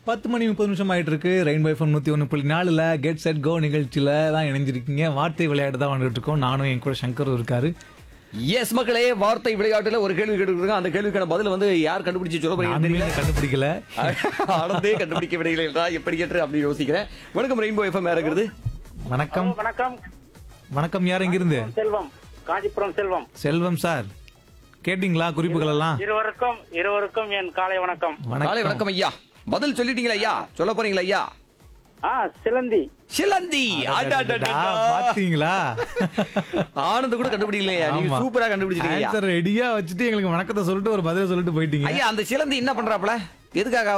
பத்து மணி முப்பது நிமிஷம் ஆயிட்டு இருக்கு ரெயின் பை ஃபோன் நூத்தி ஒன்று புள்ளி நாலுல கெட் செட் கோ நிகழ்ச்சியில தான் இணைஞ்சிருக்கீங்க வார்த்தை விளையாட்டு தான் வந்துட்டு இருக்கோம் நானும் என் கூட சங்கரும் இருக்காரு எஸ் மக்களே வார்த்தை விளையாட்டுல ஒரு கேள்வி கேட்டுருக்காங்க அந்த கேள்விக்கான பதில் வந்து யார் கண்டுபிடிச்சு சொல்ல போறீங்கன்னு நானுமே தெரியல கண்டுபிடிக்கல ஆனந்தே கண்டுபிடிக்க விடையில எப்படி கேட்டு அப்படி யோசிக்கிறேன் வணக்கம் ரெயின்போ எஃப்எம் இருக்கிறது வணக்கம் வணக்கம் வணக்கம் யார் எங்கிருந்து செல்வம் காஞ்சிபுரம் செல்வம் செல்வம் சார் கேட்டீங்களா குறிப்புகள் எல்லாம் இருவருக்கும் இருவருக்கும் என் காலை வணக்கம் காலை வணக்கம் வணக்கம் ஐயா பதில் சொல்லிட்டீங்களா ஐயா சொல்ல போறீங்களா ஐயா ஆ சிலந்தி சிலந்தி அடடடடா. பாத்தீங்களா ஆனந்த் கூட கண்டுபிடிக்கலையா நீங்க ஆமா. சூப்பரா கண்டுபிடிச்சிருக்கீங்க ஐயா. ஆன்சர் ரெடியா வச்சுட்டு எங்களுக்கு வணக்கத்தை சொல்லிட்டு ஒரு பதில சொல்லிட்டு போயிட்டீங்க ஐயா அந்த சிலந்தி என்ன பண்றாப்ல எதுக்காக